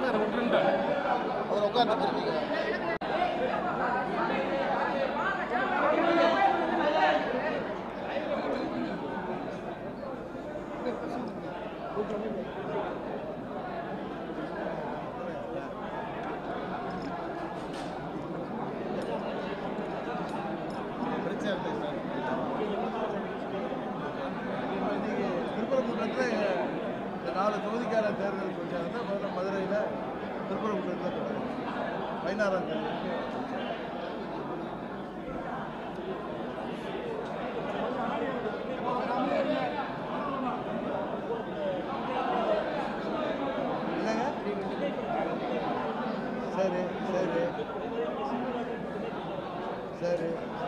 சாமியாரை விட்டுருந்தாரு அவர் உட்காந்துருக்கீங்க பிரச்சனை இல்லை சார் திருப்பரங்குன்றத்தில் இந்த நாலு தொகுதிக்கான தேர்தல் பிரச்சாரத்தை முதல்ல மதுரையில் திருப்பரங்குன்றத்தில் தொடங்கும் பதினாறாம் தேதி என்னங்க சரி சரி சரி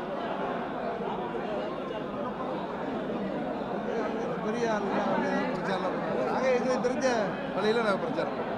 பெரிய ஆளுங்க அவங்க எதுவும் பிரச்சாரம் பண்ணுறாங்க நாங்கள் எங்களுக்கு தெரிஞ்ச வழியில் நாங்கள் பிரச்சாரம் பண்ணுறோம்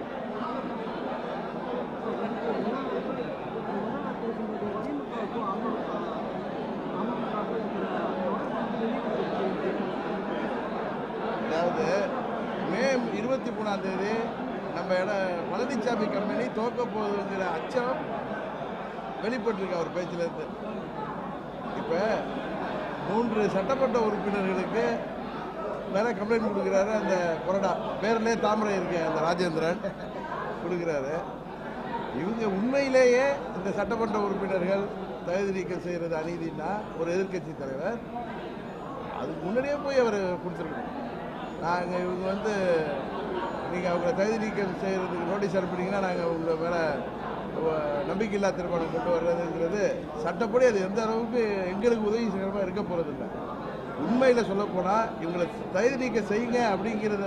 அதாவது மே இருபத்தி மூணாம் தேதி நம்ம இடம் பழனிசாமி கம்பெனி தோக்க போகுதுங்கிற அச்சம் வெளிப்பட்டிருக்கு அவர் பேச்சிலேருந்து இப்போ மூன்று சட்டமன்ற உறுப்பினர்களுக்கு வேற கம்ப்ளைண்ட் கொடுக்குறாரு அந்த கொறடா பேர்லேயே தாமரை இருக்கு அந்த ராஜேந்திரன் கொடுக்குறாரு இவங்க உண்மையிலேயே இந்த சட்டமன்ற உறுப்பினர்கள் தகுதி நீக்கம் செய்கிறது அநீதினா ஒரு எதிர்க்கட்சி தலைவர் அதுக்கு முன்னாடியே போய் அவர் கொடுத்துருக்கணும் நாங்கள் இவங்க வந்து நீங்கள் அவங்கள தகுதி நீக்கம் செய்கிறதுக்கு நோட்டீஸ் அனுப்புனீங்கன்னா நாங்கள் உங்கள் மேலே நம்பிக்கையில்லா தீர்மானம் கொண்டு வர்றதுங்கிறது சட்டப்படி அது எந்த அளவுக்கு எங்களுக்கு உதவி செய்கிறமா இருக்க போகிறதில்ல உண்மையில் சொல்லப்போனால் இவங்களை தகுதி நீக்கம் செய்யுங்க அப்படிங்கிறத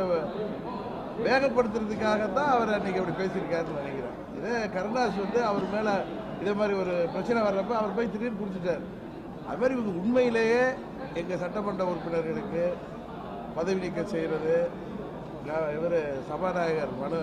வேகப்படுத்துறதுக்காகத்தான் அவர் அன்னைக்கு அப்படி பேசியிருக்காருன்னு நினைக்கிறேன் இதே கருணாஸ் வந்து அவர் மேலே இதே மாதிரி ஒரு பிரச்சனை வர்றப்ப அவர் போய் திடீர்னு குடிச்சிட்டார் அது மாதிரி இவங்க உண்மையிலேயே எங்கள் சட்டமன்ற உறுப்பினர்களுக்கு பதவி நீக்கம் செய்கிறது இவர் சபாநாயகர் மனு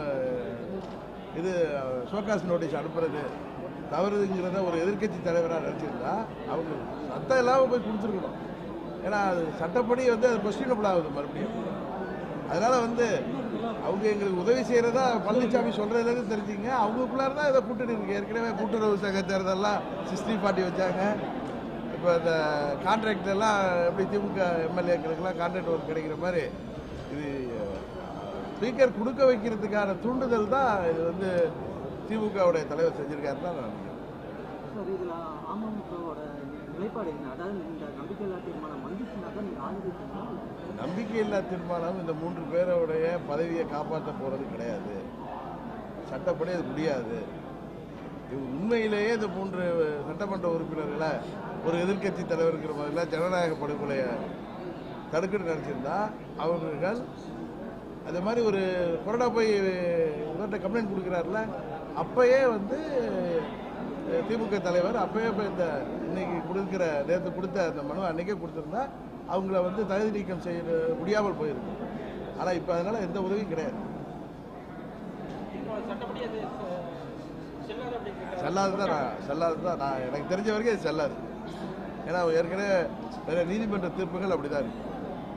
இது ஷோகாஸ் நோட்டீஸ் அனுப்புறது தவறுங்கிறத ஒரு எதிர்க்கட்சி தலைவராக நினச்சிருந்தா அவங்க சட்டம் இல்லாமல் போய் கொடுத்துருக்கணும் ஏன்னா அது சட்டப்படி வந்து அது கொஸ்டினபிள் ஆகுது மறுபடியும் அதனால வந்து அவங்க எங்களுக்கு உதவி செய்யறதா பழனிசாமி சொல்றதுலேருந்து தெரிஞ்சுங்க அவங்களுக்குள்ளார தான் இதை கூட்டணி இருக்கு ஏற்கனவே கூட்டுறவு சங்க தேர்தல்லாம் சிக்ஸ்டி பார்ட்டி வச்சாங்க இப்போ இந்த கான்ட்ராக்ட் எல்லாம் எப்படி திமுக எம்எல்ஏக்களுக்கெல்லாம் கான்ட்ராக்ட் ஒர்க் கிடைக்கிற மாதிரி இது ஸ்பீக்கர் கொடுக்க வைக்கிறதுக்கான தூண்டுதல் தான் இது வந்து திமுகவுடைய தலைவர் செஞ்சிருக்காருன்னு தான் நான் நினைக்கிறேன் சார் இதில் அமமுகவோட நிலைப்பாடு என்ன அதாவது இந்த நம்பிக்கையில்லா தீர்மானம் வந்துச்சுன்னா தான் நீங்கள் ஆதரிப்பீங்களா நம்பிக்கையில்லா தீர்மானம் இந்த மூன்று பேரோடைய பதவியை காப்பாற்ற போறது கிடையாது சட்டப்படி அது முடியாது இவங்க உண்மையிலேயே இந்த மூன்று சட்டமன்ற உறுப்பினர்களை ஒரு எதிர்க்கட்சி தலைவருங்கிற மாதிரிலாம் ஜனநாயக படுகொலையை தடுக்கணும்னு நினச்சிருந்தா அவர்கள் அது மாதிரி ஒரு கொரோனா போய் இவர்கிட்ட கம்ப்ளைண்ட் கொடுக்குறாருல அப்பயே வந்து அஹ், திமுக தலைவர் அப்பயே இப்போ இந்த இன்னைக்கு கொடுக்குற நேற்று கொடுத்த அந்த மனு அன்னைக்கே கொடுத்துருந்தா அவங்கள வந்து தகுதி நீக்கம் செய்ய முடியாமல் போயிருக்கு ஆனால் இப்போ அதனால எந்த உதவியும் கிடையாது செல்லாது தான் நான் செல்லாது தான் நான் எனக்கு தெரிஞ்ச வரைக்கும் அது செல்லாது ஏன்னா ஏற்கனவே நிறைய நீதிமன்ற தீர்ப்புகள் அப்படி தான் இருக்கு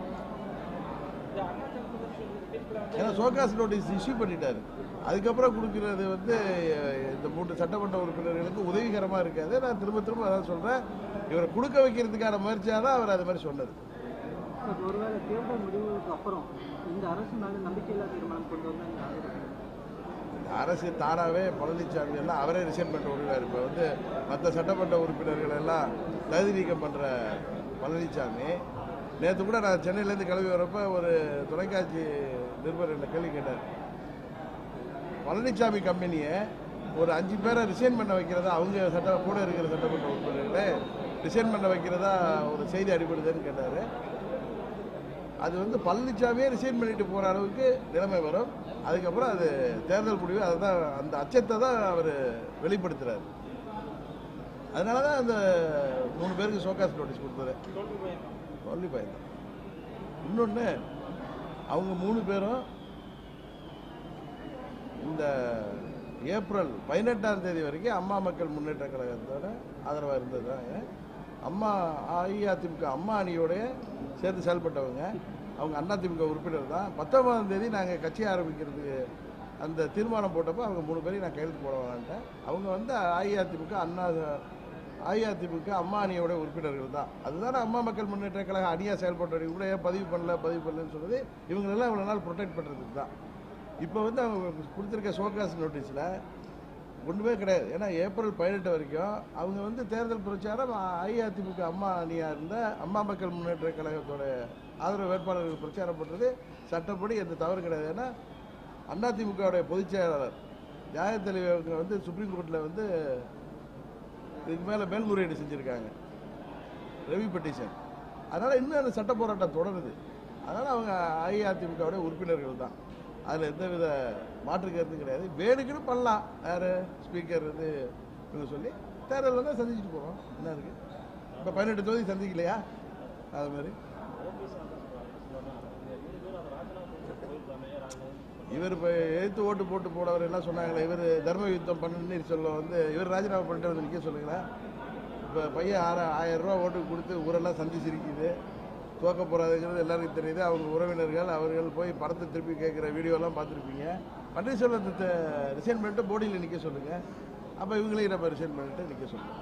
ஏன்னா சோகாஸ் நோட்டீஸ் இஷ்யூ பண்ணிட்டாரு அதுக்கப்புறம் கொடுக்கறது வந்து அஹ், இந்த மூன்று சட்டமன்ற உறுப்பினர்களுக்கு உதவிகரமாக இருக்காது நான் திரும்ப திரும்ப அதான் சொல்கிறேன் இவரை கொடுக்க வைக்கிறதுக்கான முயற்சியாக தான் அவர் அது மாதிரி சொன்னது சார் ஒருவேளை தேர்தல் முடிவுக்கு அப்புறம் இந்த அரசு மேலே நம்பிக்கையில்லா தீர்மானம் கொண்டு வந்தால் நீங்கள் ஆதரிப்பீங்க இந்த அரசு தானாகவே பழனிசாமி எல்லாம் அவரே ரிசைன் பண்ண விடுவார் இப்போ வந்து மற்ற சட்டமன்ற உறுப்பினர்கள் எல்லாம் தகுதி நீக்கம் பண்ணுற பழனிசாமி நேற்று கூட நான் சென்னையிலேருந்து கிளம்பி வரப்போ ஒரு தொலைக்காட்சி நிருபர் என்ன கேள்வி கேட்டார் பழனிசாமி கம்பெனியை ஒரு அஞ்சு பேரை ரிசைன் பண்ண வைக்கிறதா அவங்க சட்ட கூட இருக்கிற சட்டமன்ற உறுப்பினர்களே ரிசைன் பண்ண வைக்கிறதா ஒரு செய்தி அடிபடுதுன்னு கேட்டார் அது வந்து பழனிசாமியே ரிசைன் பண்ணிட்டு போகிற அளவுக்கு நிலைமை வரும் அதுக்கப்புறம் அது தேர்தல் முடிவு அதை தான் அந்த அச்சத்தை தான் அவர் வெளிப்படுத்துறாரு அதனால தான் அந்த மூணு பேருக்கு சோகாஸ் நோட்டீஸ் கொடுத்தது தோல்வி பயன் இன்னொன்று அவங்க மூணு பேரும் இந்த ஏப்ரல் பதினெட்டாம் தேதி வரைக்கும் அம்மா மக்கள் முன்னேற்ற கழகத்தோட ஆதரவாக இருந்ததுனாங்க அம்மா அஇஅதிமுக அம்மா அணியோடைய சேர்ந்து செயல்பட்டவங்க அவங்க அதிமுக உறுப்பினர் தான் பத்தொன்பதாம் தேதி நாங்கள் கட்சி ஆரம்பிக்கிறதுக்கு அந்த தீர்மானம் போட்டப்போ அவங்க மூணு பேரையும் நான் கையெழுத்து போட வேணான்ட்டேன் அவங்க வந்து அஇஅதிமுக அண்ணா அஇஅதிமுக அம்மா அணியோட உறுப்பினர்கள் தான் அதுதானே அம்மா மக்கள் முன்னேற்ற கழக அணியாக செயல்பட்டு கூட ஏன் பதிவு பண்ணல பதிவு பண்ணலன்னு சொன்னது இவங்களெல்லாம் இவ்வளோ நாள் ப்ரொடெக்ட் பண்ணுறதுக்கு தான் இப்போ வந்து அவங்க கொடுத்துருக்க ஷோகாஸ் நோட்டீஸில் ஒன்றுமே கிடையாது ஏன்னா ஏப்ரல் பதினெட்டு வரைக்கும் அவங்க வந்து தேர்தல் பிரச்சாரம் அஇஅதிமுக அம்மா அணியாக இருந்த அம்மா மக்கள் முன்னேற்ற கழகத்தோட ஆதரவு வேட்பாளர்கள் பிரச்சாரம் பண்ணுறது சட்டப்படி எந்த தவறு கிடையாது ஏன்னா அதிமுகவுடைய பொதுச் செயலாளர் நியாயத்தலைவங்க வந்து சுப்ரீம் கோர்ட்டில் வந்து இதுக்கு மேலே மேல்முறையீடு செஞ்சுருக்காங்க ரெவி பெட்டிஷன் அதனால் இன்னும் அந்த சட்ட போராட்டம் தொடருது அதனால் அவங்க அஇஅதிமுகவுடைய உறுப்பினர்கள் தான் அதில் எந்தவித மாற்று கருத்தும் கிடையாது வேணுக்குன்னு பண்ணலாம் யார் ஸ்பீக்கர் வந்து இவங்க சொல்லி தேர்தல் வந்தால் சந்திச்சுட்டு போகிறோம் என்ன இருக்குது இப்போ பதினெட்டு தொகுதி சந்திக்கலையா அது மாதிரி இவர் இப்போ எழுத்து ஓட்டு போட்டு போனவர் எல்லாம் சொன்னாங்களே இவர் தர்ம யுத்தம் பண்ணுன்னு சொல்ல வந்து இவர் ராஜினாமா பண்ணிட்டு வந்து நிற்க சொல்லுங்களேன் இப்போ பையன் ஆற ஆயிரம் ரூபா ஓட்டு கொடுத்து ஊரெல்லாம் சந்திச்சிருக்குது தோக்க போகிறாதுங்கிறது எல்லாருக்கும் தெரியுது அவங்க உறவினர்கள் அவர்கள் போய் படத்தை திருப்பி கேட்குற வீடியோலாம் பார்த்துருப்பீங்க பன்னீர்செல்வத்தை ரிசைன் பண்ணிட்டு போடியில் நிற்க சொல்லுங்கள் அப்போ இவங்களையும் நம்ம ரிசைன் பண்ணிட்டு நிற்க சொல்லுங்கள்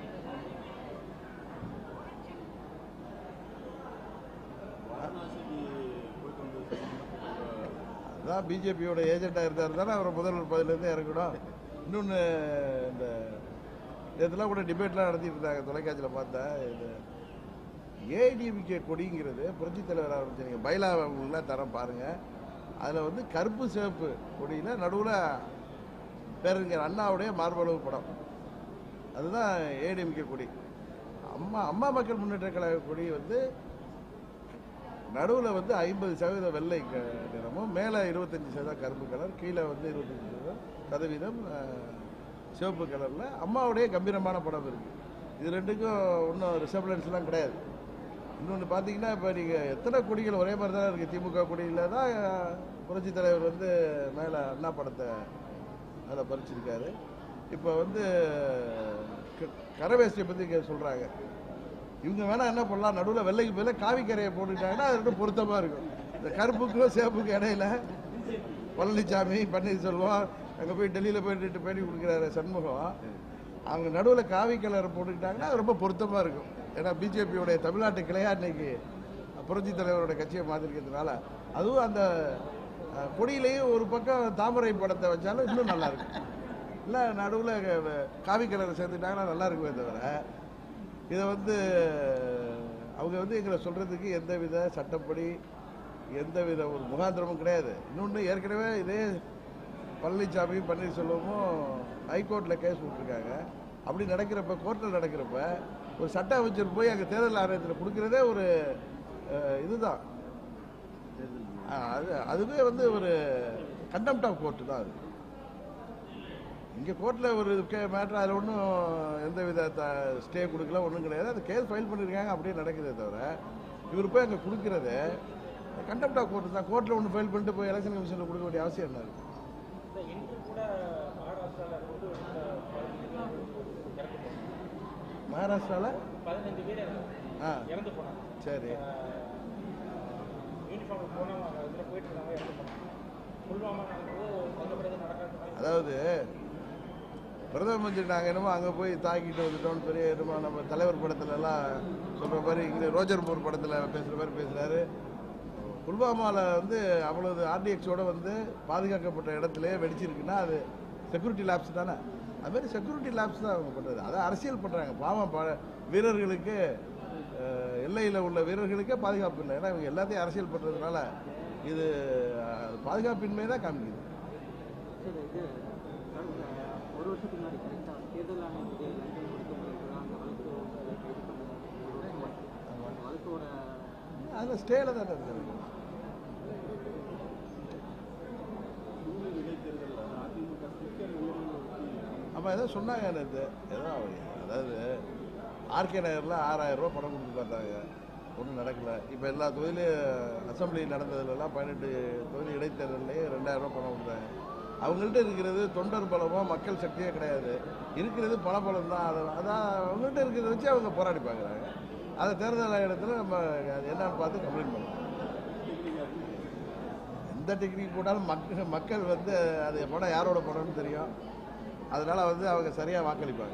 அதான் பிஜேபியோட ஏஜெண்டாக இருந்தார் தானே அவரை முதல்வர் பதவியிலேருந்து இறக்கணும் இன்னொன்று இந்த இதெல்லாம் கூட டிபேட்லாம் நடத்திட்டு இருந்தாங்க தொலைக்காட்சியில் பார்த்தேன் இது ஏடிஎம்கே கொடிங்கிறது புரட்சித் தலைவர் ஆரம்பிச்சிருங்க பைலா அவங்களுக்குலாம் தரம் பாருங்கள் அதில் வந்து கருப்பு சிவப்பு கொடியில் நடுவில் பேரறிஞர் அண்ணாவுடைய மார்பளவு படம் அதுதான் ஏடிஎம்கே கொடி அம்மா அம்மா மக்கள் முன்னேற்ற கழக கொடி வந்து நடுவில் வந்து ஐம்பது சதவீதம் வெள்ளை க- நிறமும் மேலே இருபத்தஞ்சி சதவீதம் கருப்பு கலர் கீழே வந்து இருபத்தஞ்சி சதவீதம் சதவீதம் அஹ், சிவப்பு கலரில் அம்மாவுடைய கம்பீரமான படம் இருக்குது இது ரெண்டுக்கும் ஒன்றும் ரிசப்ளன்ஸ்லாம் கிடையாது இன்னொன்று பார்த்தீங்கன்னா இப்போ நீங்கள் எத்தனை கொடிகள் ஒரே மாதிரி தான் இருக்குது திமுக கொடியில் தான் அஹ், புரட்சித் தலைவர் வந்து மேலே அண்ணா படத்தை அதில் பறிச்சிருக்காரு இப்போ வந்து க- கரவேஷ்டியை பற்றி சொல்கிறாங்க இவங்க வேணா என்ன பண்ணலாம் நடுவில் வெள்ளைக்கு பதிலா காவி கரையை போட்டுக்கிட்டாங்கன்னா அது ரெண்டும் பொருத்தமாக இருக்கும் இந்த கருப்புக்கும் சேப்புக்கும் இடையில பழனிசாமி பன்னீர்செல்வம் அங்கே போய் டெல்லியில் போயிட்டு பேட்டி கொடுக்குறாரு சண்முகம் அவங்க நடுவில் காவி கலர் போட்டுக்கிட்டாங்கன்னா அது ரொம்ப பொருத்தமாக இருக்கும் ஏன்னா பிஜேபியோடைய தமிழ்நாட்டு கிளையா இன்னைக்கு புரட்சி தலைவரோட கட்சியை மாற்றிருக்கிறதுனால அதுவும் அந்த அஹ், கொடியிலேயும் ஒரு பக்கம் தாமரை படத்தை வச்சாலும் இன்னும் நல்லா இருக்கும் இல்லை நடுவில் காவி கலரை சேர்த்துட்டாங்கன்னா நல்லா இருக்குமே தவிர இதை வந்து அவங்க வந்து எங்களை சொல்கிறதுக்கு எந்தவித சட்டப்படி எந்தவித ஒரு முகாந்திரமும் கிடையாது இன்னொன்று ஏற்கனவே இதே பழனிசாமி பன்னீர்செல்வமும் ஹைகோர்ட்டில் கேஸ் விட்டுருக்காங்க அப்படி நடக்கிறப்ப கோர்ட்டில் நடக்கிறப்ப ஒரு சட்ட அமைச்சர் போய் அங்கே தேர்தல் ஆணையத்தில் கொடுக்குறதே ஒரு அஹ், இதுதான் அஹ், அது அதுவே வந்து ஒரு கண்டெம்ட் ஆஃப் கோர்ட்டு தான் அது இங்கே கோர்ட்டில் ஒரு கே மேட்ரு அதில் ஒன்றும் எந்த வித த ஸ்டே கொடுக்கல ஒன்றும் கிடையாது அது கேஸ் ஃபைல் பண்ணியிருக்காங்க அப்படியே நடக்குதே தவிர இவர் போய் அங்கே கொடுக்குறது கண்டெம்ட் ஆஃப் கோர்ட்டு தான் கோர்ட்டில் ஒன்று ஃபைல் பண்ணிட்டு போய் எலெக்ஷன் கமிஷனில் கொடுக்க வேண்டிய அவசியம் என்ன இருக்குது இன்று கூட மகாராஷ்டிராவில் கொண்டு மகாராஷ்டிராவில் பதினஞ்சு பேர் ஆ இறந்து போனாங்க சரி யூனிஃபார்ம் போனவங்க இதில் போயிட்டு இருந்தாங்க இறந்து போனாங்க புல்வாமா நடந்தது அந்த பிறகு நடக்காது அதாவது பிரதம மந்திரி நாங்கள் என்னமோ அங்கே போய் தாக்கிட்டு வந்துட்டோம்னு சொல்லி என்னமோ நம்ம தலைவர் படத்துல எல்லாம் சொல்கிற மாதிரி இங்கே ரோஜர் மூர் படத்தில் பேசுகிற மாதிரி பேசுகிறாரு புல்வாமாவில் வந்து அவ்வளவு ஆர்டிஎக்ஸோட வந்து பாதுகாக்கப்பட்ட இடத்துலயே வெடிச்சிருக்குன்னா அது செக்யூரிட்டி லேப்ஸ் தானே அது மாதிரி செக்யூரிட்டி லேப்ஸ் தான் அவங்க பண்ணுறது அதை அரசியல் பண்ணுறாங்க பாவம் ப வீரர்களுக்கு அஹ், எல்லையில் உள்ள வீரர்களுக்கே பாதுகாப்பு இல்லை ஏன்னா இவங்க எல்லாத்தையும் அரசியல் பண்ணுறதுனால இது அஹ், பாதுகாப்பின்மை தான் காமிக்குது சரி இது கடந்த ஒரு வருஷத்துக்கு முன்னாடி கரெக்டாக தேர்தல் ஆணையத்துக்கு லஞ்சம் கொடுக்க முயன்று அந்த வழக்கு கைது பண்ண அந்த வழக்கோட அதில் ஸ்டேல தானே இருக்காரு அப்போ ஏதோ சொன்னாங்க நேற்று ஏதோ அவங்க- அதாவது ஆர்கே நகரில் ஆறாயிரம் ரூபா பணம் கொடுத்து பார்த்தாங்க ஒன்றும் நடக்கல இப்போ எல்லா தொகுதியிலையும் அசம்பிளி நடந்ததுலலாம் பதினெட்டு தொகுதி இடைத்தேர்தல்லையே ரெண்டாயிரம் ரூபா பணம் கொடுத்தாங்க அவங்கள்ட்ட இருக்கிறது தொண்டர் பலமோ மக்கள் சக்தியே கிடையாது இருக்கிறது பணபலம் தான் அதை அதான் அவங்கள்ட்ட இருக்கிறத வச்சு அவங்க போராடி பார்க்குறாங்க அதை தேர்தல் ஆணையத்தில் நம்ம அது என்னன்னு பார்த்து கம்ப்ளைண்ட் பண்ணலாம் எந்த டெக்னிக் போட்டாலும் மக்கள் மக்கள் வந்து அது படம் யாரோட படம்னு தெரியும் அதனால வந்து அவங்க சரியாக வாக்களிப்பாங்க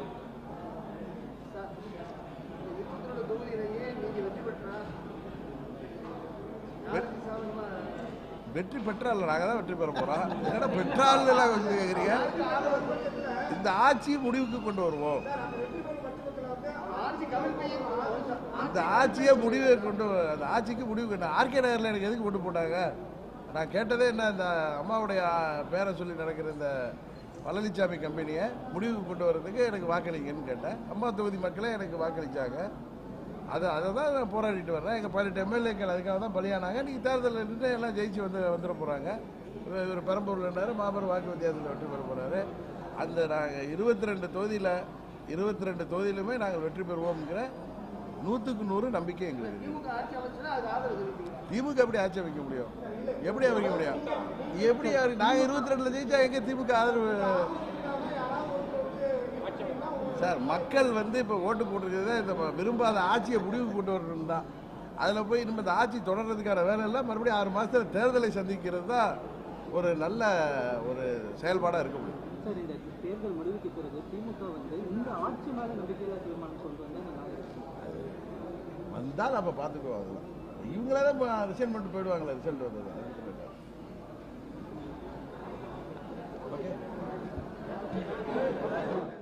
வெற்றி பெற்றால் நாங்கள் தான் வெற்றி பெற போகிறோம் என்னடா பெற்றால் எல்லாம் வந்து கேட்குறீங்க இந்த ஆட்சியை முடிவுக்கு கொண்டு வருவோம் இந்த ஆட்சியை முடிவு கொண்டு வ- அந்த ஆட்சிக்கு முடிவு கொண்டு ஆர்கே நகரில் எனக்கு எதுக்கு கொண்டு போட்டாங்க நான் கேட்டதே என்ன இந்த அம்மாவுடைய ஆ, பேரை சொல்லி நடக்கிற இந்த பழனிசாமி கம்பெனியை முடிவுக்கு கொண்டு வர்றதுக்கு எனக்கு வாக்களிங்கன்னு கேட்டேன் அம்மா தொகுதி மக்களே எனக்கு வாக்களிச்சாங்க அது அதை தான் நான் போராடிட்டு வர்றேன் எங்கள் பதினெட்டு எம்எல்ஏக்கள் அதுக்காக தான் பலியானாங்க நீங்கள் தேர்தலில் நின்று எல்லாம் ஜெயிச்சு வந்து வந்துட போகிறாங்க இவர் பெரம்பூரில் இருந்தாரு மாபெரும் வாக்கு வித்தியாசத்தில் வெற்றி பெற போகிறாரு அந்த நாங்கள் இருபத்தி ரெண்டு தொகுதியில் இருபத்தி ரெண்டு தொகுதியிலுமே நாங்கள் வெற்றி பெறுவோம்ங்கிற நூற்றுக்கு நூறு நம்பிக்கை எங்களுக்கு இருக்கு. திமுக எப்படி ஆட்சி அமைக்க முடியும் எப்படி அமைக்க முடியும் எப்படி நாங்கள் இருபத்தி ரெண்டில் ஜெயிச்சா எங்கே திமுக ஆதரவு சார் மக்கள் வந்து இப்போ ஓட்டு போட்டிருக்கிறது இந்த விரும்பாத ஆட்சியை முடிவுக்கு கொண்டு வரணும் தான் அதில் போய் நம்ம இந்த ஆட்சி தொடர்றதுக்கான வேலை எல்லாம் மறுபடியும் ஆறு மாதத்தில் தேர்தலை சந்திக்கிறது தான் ஒரு நல்ல ஒரு செயல்பாடாக இருக்க முடியும் சார் இந்த தேர்தல் முடிவுக்கு பிறகு திமுக வந்து இந்த ஆட்சி மேல நம்பிக்கையில்லா தீர்மானம் கொண்டு வந்தா நல்லா இருக்கும் வந்தால் நம்ம பார்த்துக்குவோம் அதெல்லாம் இவங்களே தான் ரிசைன் பண்ணிட்டு போயிடுவாங்களே ரிசல்ட் வந்தது ஓகே